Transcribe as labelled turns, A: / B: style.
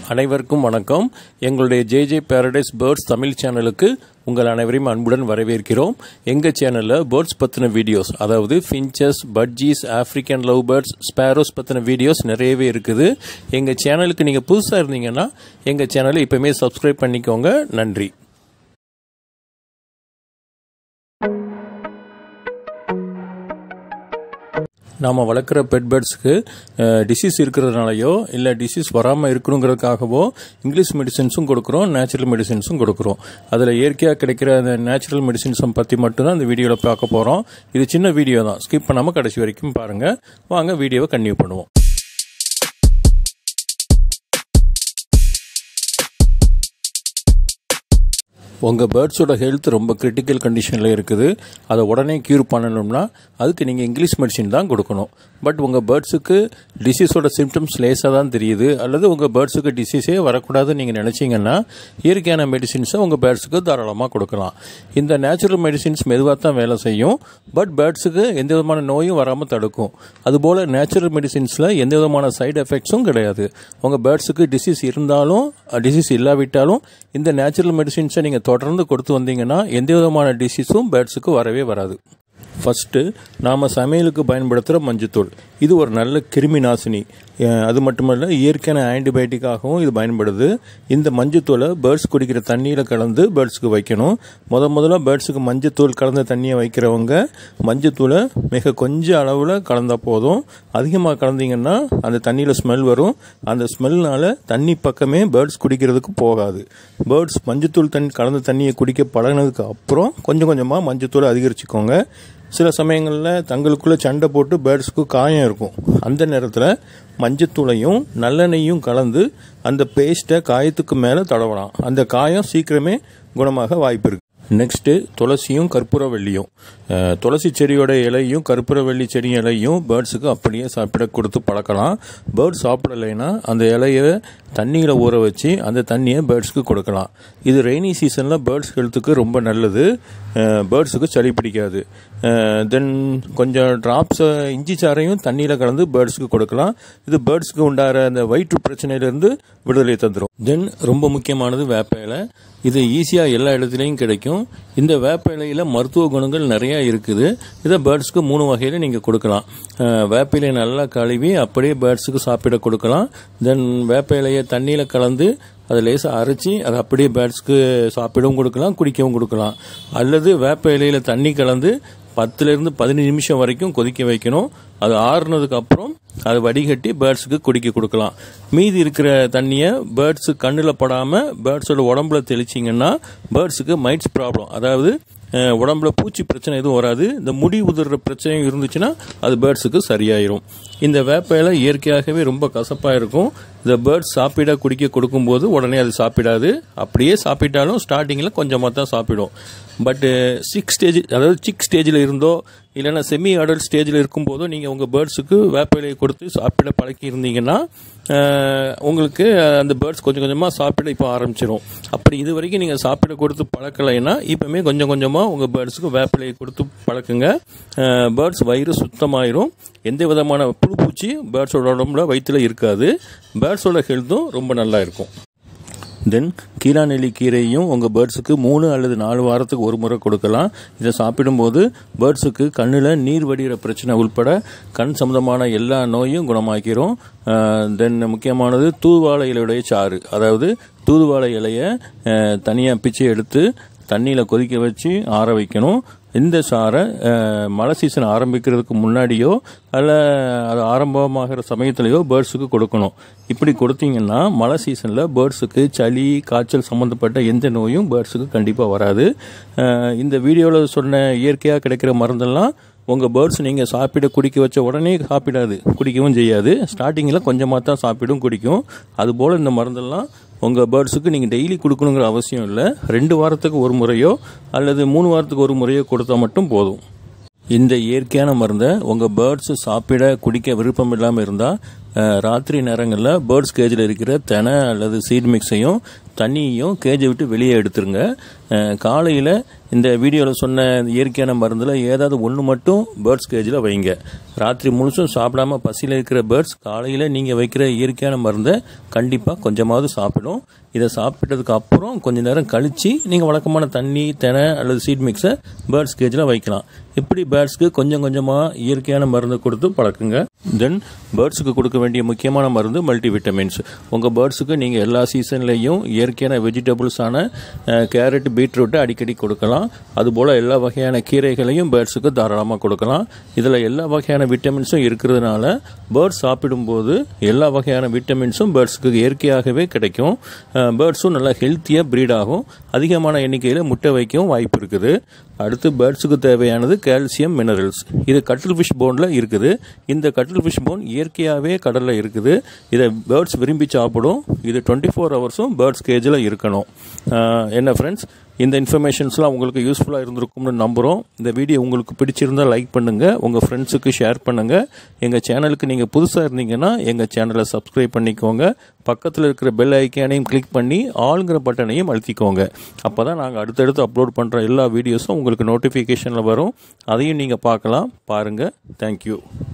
A: அனைவருக்கும் வணக்கம் எங்களுடைய ஜேஜே பேரடைஸ் பேர்ட்ஸ் தமிழ் சேனலுக்கு உங்கள் அனைவரையும் அன்புடன் வரவேற்கிறோம் எங்கள் சேனலில் பேர்ட்ஸ் பற்றின வீடியோஸ் அதாவது finches budgies African love birds sparrows பற்றின வீடியோஸ் நிறையவே இருக்குது எங்கள் சேனலுக்கு நீங்கள் புதுசாக இருந்தீங்கன்னா எங்கள் சேனலை இப்போவுமே சப்ஸ்கிரைப் பண்ணிக்கோங்க நன்றி நாம் வளர்க்குற பெட் பேர்ட்ஸ்க்கு டிசீஸ் இருக்கிறதுனாலையோ இல்லை டிசீஸ் வராமல் இருக்கணுங்கிறதுக்காகவோ இங்கிலீஷ் மெடிசின்ஸும் கொடுக்குறோம் நேச்சுரல் மெடிசின்ஸும் கொடுக்குறோம் அதில் இயற்கையாக கிடைக்கிற அந்த நேச்சுரல் மெடிசின்ஸை பற்றி மட்டும்தான் இந்த வீடியோவில் பார்க்க போகிறோம் இது சின்ன வீடியோ தான் ஸ்கிப் பண்ணாமல் கடைசி வரைக்கும் பாருங்கள் வாங்க வீடியோவை கன்டினியூ பண்ணுவோம் உங்கள் பேர்ட்ஸோட ஹெல்த் ரொம்ப கிரிட்டிக்கல் கண்டிஷனில் இருக்குது அதை உடனே க்யூர் பண்ணணும்னா அதுக்கு நீங்கள் இங்கிலீஷ் மெடிசின் தான் கொடுக்கணும் பட் உங்கள் பேர்ட்ஸுக்கு டிசீஸோட சிம்டம்ஸ் லேசாக தான் தெரியுது அல்லது உங்கள் பேர்ட்ஸுக்கு டிசீஸே வரக்கூடாதுன்னு நீங்கள் நினச்சிங்கன்னா இயற்கையான மெடிசின்ஸை உங்கள் பேர்ட்ஸுக்கு தாராளமாக கொடுக்கலாம் இந்த நேச்சுரல் மெடிசின்ஸ் மெதுவாக தான் வேலை செய்யும் பட் பேர்ட்ஸுக்கு எந்த விதமான நோயும் வராமல் தடுக்கும் அதுபோல் நேச்சுரல் மெடிசின்ஸில் எந்த விதமான சைடு எஃபெக்ட்ஸும் கிடையாது உங்கள் பேர்ட்ஸுக்கு டிசீஸ் இருந்தாலும் டிசீஸ் இல்லாவிட்டாலும் இந்த நேச்சுரல் மெடிசின்ஸை நீங்கள் தொடர்ந்து கொடுத்து வந்தீங்கன்னா எந்த விதமான டிசீஸும் பேர்ட்ஸுக்கு வரவே வராது ஃபஸ்ட்டு நாம் சமையலுக்கு பயன்படுத்துகிற மஞ்சத்தூள் இது ஒரு நல்ல கிருமி நாசினி அது மட்டுமல்ல இயற்கையான ஆன்டிபயோட்டிக்காகவும் இது பயன்படுது இந்த மஞ்சத்தூளை பேர்ட்ஸ் குடிக்கிற தண்ணியில் கலந்து பேர்ட்ஸுக்கு வைக்கணும் முத முதல்ல பேர்ட்ஸுக்கு மஞ்சத்தூள் கலந்த தண்ணியை வைக்கிறவங்க மஞ்சத்தூளை மிக கொஞ்சம் அளவில் கலந்தால் போதும் அதிகமாக கலந்தீங்கன்னா அந்த தண்ணியில் ஸ்மெல் வரும் அந்த ஸ்மெல்னால தண்ணி பக்கமே பேர்ட்ஸ் குடிக்கிறதுக்கு போகாது பேர்ட்ஸ் மஞ்சத்தூள் தண்ணி கலந்த தண்ணியை குடிக்க பழகினதுக்கு அப்புறம் கொஞ்சம் கொஞ்சமாக மஞ்சத்தூளை அதிகரிச்சுக்கோங்க சில சமயங்களில் தங்களுக்குள்ளே சண்டை போட்டு பேர்ட்ஸுக்கு காயம் இருக்கும் அந்த நேரத்தில் மஞ்சத்தூளையும் நல்லெண்ணெயும் கலந்து அந்த பேஸ்ட்டை காயத்துக்கு மேலே தடவலாம் அந்த காயம் சீக்கிரமே குணமாக வாய்ப்பு இருக்குது நெக்ஸ்ட்டு துளசியும் கற்பூரவல்லியும் துளசி செடியோட இலையும் கற்பூரவல்லி செடி இலையும் பேர்ட்ஸுக்கு அப்படியே சாப்பிட கொடுத்து பழக்கலாம் பேர்ட்ஸ் சாப்பிடலைன்னா அந்த இலையை தண்ணியில் ஊற வச்சு அந்த தண்ணியை பேர்ட்ஸ்க்கு கொடுக்கலாம் இது ரெய்னி சீசனில் பேர்ட்ஸ் ஹெல்த்துக்கு ரொம்ப நல்லது பேர்ட்ஸுக்கு சளி பிடிக்காது தென் கொஞ்சம் ட்ராப்ஸ் இஞ்சி சாறையும் தண்ணியில் கலந்து பேர்ட்ஸுக்கு கொடுக்கலாம் இது பேர்ட்ஸுக்கு உண்டாகிற அந்த வயிற்று பிரச்சனையிலேருந்து விடுதலை தந்துடும் தென் ரொம்ப முக்கியமானது வேப்ப இலை இது ஈஸியாக எல்லா இடத்துலையும் கிடைக்கும் இந்த வேப்ப இலையில் மருத்துவ குணங்கள் நிறையா இருக்குது இதை பேர்ட்ஸ்க்கு மூணு வகையில் நீங்கள் கொடுக்கலாம் வேப்ப இலையை நல்லா கழுவி அப்படியே பேர்ட்ஸுக்கு சாப்பிட கொடுக்கலாம் தென் வேப்ப இலையை தண்ணியில் கலந்து அதை லேசாக அரைச்சி அதை அப்படியே பேர்ட்ஸ்க்கு சாப்பிடவும் கொடுக்கலாம் குடிக்கவும் கொடுக்கலாம் அல்லது வேப்ப இலையில் தண்ணி கலந்து பத்துலேருந்து பதினஞ்சு நிமிஷம் வரைக்கும் கொதிக்க வைக்கணும் அது ஆறுனதுக்கு அப்புறம் அதை வடிகட்டி பேர்ட்ஸுக்கு குடிக்க கொடுக்கலாம் மீதி இருக்கிற தண்ணியை பேர்ட்ஸு கண்ணில் படாமல் பேர்ட்ஸோட உடம்புல தெளிச்சிங்கன்னா பேர்ட்ஸுக்கு மைட்ஸ் ப்ராப்ளம் அதாவது உடம்புல பூச்சி பிரச்சனை எதுவும் வராது இந்த முடி உதிர்ற பிரச்சனையும் இருந்துச்சுன்னா அது பேர்ட்ஸுக்கு சரியாயிரும் இந்த வேப்ப இலை இயற்கையாகவே ரொம்ப கசப்பாக இருக்கும் இந்த பேர்ட்ஸ் சாப்பிட குடிக்க கொடுக்கும்போது உடனே அது சாப்பிடாது அப்படியே சாப்பிட்டாலும் ஸ்டார்டிங்கில் கொஞ்சமாக தான் சாப்பிடும் பட்டு சிக்ஸ் ஸ்டேஜ் அதாவது சிக் ஸ்டேஜில் இருந்தோ இல்லைன்னா செமி அடல்ட் ஸ்டேஜில் இருக்கும்போதோ நீங்கள் உங்கள் பேர்ட்ஸுக்கு வேப்ப இலையை கொடுத்து சாப்பிட பழக்கி இருந்தீங்கன்னா உங்களுக்கு அந்த பேர்ட்ஸ் கொஞ்சம் கொஞ்சமாக சாப்பிட இப்போ ஆரம்பிச்சிடும் அப்படி இது வரைக்கும் நீங்கள் சாப்பிட கொடுத்து பழக்கலைன்னா இப்போமே கொஞ்சம் கொஞ்சமாக உங்கள் பேர்ட்ஸுக்கு வேப்பிலையை கொடுத்து பழக்குங்க பேர்ட்ஸ் வயிறு சுத்தமாயிரும் எந்த விதமான புழு பூச்சி பேர்ட்ஸோட உடம்புல வயிற்றுல இருக்காது பேர்ட்ஸோட ஹெல்த்தும் ரொம்ப நல்லா இருக்கும் தென் கீழாநெல்லி கீரையும் உங்கள் பேர்ட்ஸுக்கு மூணு அல்லது நாலு வாரத்துக்கு ஒரு முறை கொடுக்கலாம் இதை சாப்பிடும்போது பேர்ட்ஸுக்கு கண்ணில் நீர் வடிகிற பிரச்சனை உள்பட கண் சம்மந்தமான எல்லா நோயும் குணமாக்கிறோம் தென் முக்கியமானது தூதுவாழை இலையுடைய சாறு அதாவது தூதுவாழை இலையை தனியாக பிச்சு எடுத்து தண்ணியில் கொதிக்க வச்சு ஆற வைக்கணும் இந்த சாரை மழை சீசன் ஆரம்பிக்கிறதுக்கு முன்னாடியோ அல்ல அது ஆரம்பமாகிற சமயத்துலையோ பேர்ட்ஸுக்கு கொடுக்கணும் இப்படி கொடுத்தீங்கன்னா மழை சீசனில் பேர்ட்ஸுக்கு சளி காய்ச்சல் சம்மந்தப்பட்ட எந்த நோயும் பேர்ட்ஸுக்கு கண்டிப்பாக வராது இந்த வீடியோவில் சொன்ன இயற்கையாக கிடைக்கிற மருந்தெல்லாம் உங்கள் பேர்ட்ஸ் நீங்கள் சாப்பிட குடிக்க வச்ச உடனே சாப்பிடாது குடிக்கவும் செய்யாது ஸ்டார்டிங்கில் கொஞ்சமாக தான் சாப்பிடும் குடிக்கும் அதுபோல் இந்த மருந்தெல்லாம் உங்கள் பேர்ட்ஸுக்கு நீங்கள் டெய்லி கொடுக்கணுங்கிற அவசியம் இல்லை ரெண்டு வாரத்துக்கு ஒரு முறையோ அல்லது மூணு வாரத்துக்கு ஒரு முறையோ கொடுத்தா மட்டும் போதும் இந்த இயற்கையான மருந்தை உங்கள் பேர்ட்ஸ் சாப்பிட குடிக்க விருப்பம் இல்லாமல் இருந்தால் அஹ், ராத்திரி நேரங்களில் பேர்ட்ஸ் கேஜில் இருக்கிற தெனை அல்லது சீட் மிக்ஸையும் தண்ணியையும் கேஜை விட்டு வெளியே எடுத்துருங்க காலையில் இந்த வீடியோவில் சொன்ன இயற்கையான மருந்தில் ஏதாவது ஒன்று மட்டும் பேர்ட்ஸ் கேஜில் வைங்க ராத்திரி முழுசும் சாப்பிடாம பசியில் இருக்கிற பேர்ட்ஸ் காலையில் நீங்கள் வைக்கிற இயற்கையான மருந்தை கண்டிப்பாக கொஞ்சமாவது சாப்பிடும் இதை சாப்பிட்டதுக்கு அப்புறம் கொஞ்ச நேரம் கழித்து நீங்கள் வழக்கமான தண்ணி தெனை அல்லது சீட் மிக்ஸை பேர்ட்ஸ் கேஜில் வைக்கலாம் இப்படி பேர்ட்ஸ்க்கு கொஞ்சம் கொஞ்சமாக இயற்கையான மருந்து கொடுத்து பழக்குங்க தென் பேர்ட்ஸுக்கு கொடுக்க வேண்டிய முக்கியமான மருந்து மல்டி விட்டமின்ஸ் உங்கள் பேர்ட்ஸுக்கு நீங்கள் எல்லா சீசன்லேயும் இயற்கையான வெஜிடபிள்ஸான கேரட் பீட்ரூட்டை அடிக்கடி கொடுக்கலாம் அதுபோல் எல்லா வகையான கீரைகளையும் பேர்ட்ஸுக்கு தாராளமாக கொடுக்கலாம் இதில் எல்லா வகையான விட்டமின்ஸும் இருக்கிறதுனால பேர்ட்ஸ் சாப்பிடும்போது எல்லா வகையான விட்டமின்ஸும் பேர்ட்ஸுக்கு இயற்கையாகவே கிடைக்கும் பேர்ட்ஸும் நல்லா ஹெல்த்தியாக ப்ரீட் ஆகும் அதிகமான எண்ணிக்கையில் முட்டை வைக்கவும் வாய்ப்பு இருக்குது அடுத்து பேர்ட்ஸுக்கு தேவையானது கால்சியம் மினரல்ஸ் இது கட்டில் ஃபிஷ் போனில் இருக்குது இந்த கட்டில் ஃபிஷ் போன் இயற்கையாகவே கடலில் இருக்குது இதை பேர்ட்ஸ் விரும்பி சாப்பிடும் இது டுவெண்ட்டி ஃபோர் ஹவர்ஸும் பேர்ட்ஸ் கேஜில் இருக்கணும் ஆஹ் என்ன ஃப்ரெண்ட்ஸ் இந்த இன்ஃபர்மேஷன்ஸ்லாம் உங்களுக்கு யூஸ்ஃபுல்லாக இருந்திருக்கும்னு நம்புகிறோம் இந்த வீடியோ உங்களுக்கு பிடிச்சிருந்தால் லைக் பண்ணுங்கள் உங்கள் ஃப்ரெண்ட்ஸுக்கு ஷேர் பண்ணுங்கள் எங்கள் சேனலுக்கு நீங்கள் புதுசாக இருந்தீங்கன்னா எங்கள் சேனலை சப்ஸ்கிரைப் பண்ணிக்கோங்க பக்கத்தில் இருக்கிற பெல் ஐக்கானையும் கிளிக் பண்ணி ஆளுங்கிற பட்டனையும் அழுத்திக்கோங்க அப்போ தான் நாங்கள் அடுத்தடுத்து அப்லோட் பண்ணுற எல்லா வீடியோஸும் உங்களுக்கு நோட்டிஃபிகேஷனில் வரும் அதையும் நீங்கள் பார்க்கலாம் பாருங்கள் தேங்க்யூ